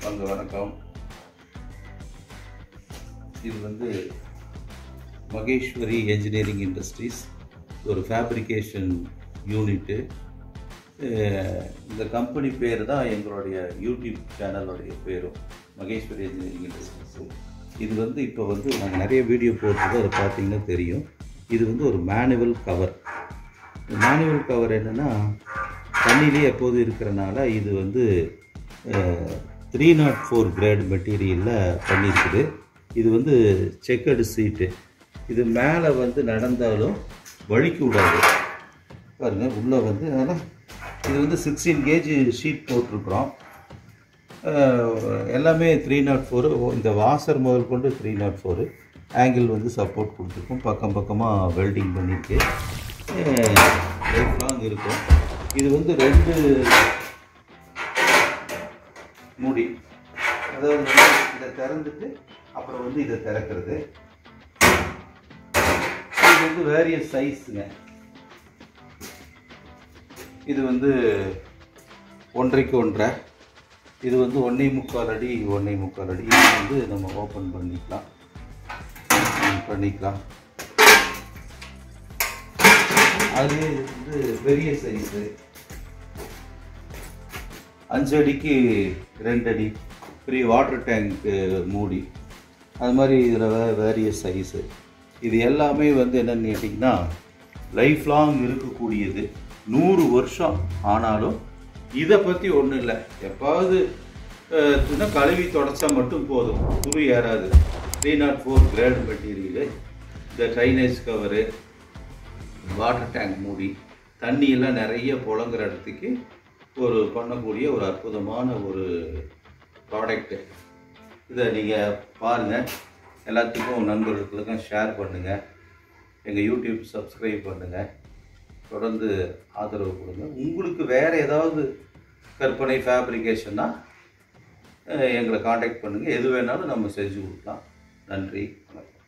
வாங்க வணக்கம் இது வந்து மகேஸ்வரி என்ஜினியரிங் இண்டஸ்ட்ரீஸ் ஒரு ஃபேப்ரிகேஷன் யூனிட்டு இந்த கம்பெனி பேர் தான் எங்களுடைய யூடியூப் சேனலுடைய பேரும் மகேஸ்வரி என்ஜினியரிங் இண்டஸ்ட்ரீஸ் இது வந்து இப்போ வந்து நாங்கள் நிறைய வீடியோ போட்டுருக்கோம் அதை பார்த்தீங்கன்னா தெரியும் இது வந்து ஒரு மேனுவல் கவர் மேனுவல் கவர் என்னென்னா தண்ணியிலே எப்போதும் இருக்கிறனால இது வந்து த்ரீ நாட் ஃபோர் கிரேட் மெட்டீரியலில் பண்ணியிருக்குது இது வந்து செக்கடு சீட்டு இது மேலே வந்து நடந்தாலும் வழுக்கி விடாது பாருங்கள் உள்ளே வந்து அதனால் இது வந்து சிக்ஸ்டீன் கேஜி ஷீட் போட்டிருக்கிறோம் அஹ், எல்லாமே த்ரீ நாட் ஃபோரு இந்த வாசர் முதல் கொண்டு த்ரீ நாட் ஃபோரு ஆங்கிள் வந்து சப்போர்ட் கொடுத்துருக்கோம் பக்கம் பக்கமாக வெல்டிங் பண்ணியிருக்கு லைஃப் லாங் இருக்கும் இது வந்து ரெண்டு மூடி அதாவது வந்து இதை திறந்துட்டு அப்புறம் வந்து இதை திறக்கிறது இது வந்து வேரியஸ் சைஸுங்க இது வந்து ஒன்றைக்கு ஒன்றரை இது வந்து ஒன்றே முக்கால் அடி ஒன்றே முக்கால் அடி இது வந்து நம்ம ஓப்பன் பண்ணிக்கலாம் ம், பண்ணிக்கலாம் அது வந்து பெரிய சைஸு அஞ்சு அடிக்கு ரெண்டு அடி பெரிய வாட்டர் டேங்க்கு மூடி அது மாதிரி இதில் வே வேரியஸ் சைஸு இது எல்லாமே வந்து என்னன்னு கேட்டிங்கன்னா லைஃப் லாங் இருக்கக்கூடியது நூறு வருஷம் ஆனாலும் இதை பற்றி ஒன்றும் இல்லை எப்பாவது அஹ், துணை கழுவி தொடச்சா மட்டும் போதும் துரு ஏறாது three nought four grade material இந்த ட்ரைனேஜ் கவரு வாட்டர் டேங்க் மூடி தண்ணியெல்லாம் நிறைய புழங்குற இடத்துக்கு ஒரு பண்ணக்கூடிய ஒரு அற்புதமான ஒரு ப்ராடக்ட்டு இதை நீங்கள் பாருங்கள் எல்லாத்துக்கும் நண்பர்களுக்கும் ஷேர் பண்ணுங்கள் எங்கள் யூடியூப் சப்ஸ்கிரைப் பண்ணுங்கள் தொடர்ந்து ஆதரவு கொடுங்க உங்களுக்கு வேறு ஏதாவது கற்பனை ஃபேப்ரிகேஷன்னா எங்களை காண்டாக்ட் பண்ணுங்கள் எது வேணாலும் நம்ம செஞ்சு கொடுக்கலாம் நன்றி வணக்கம்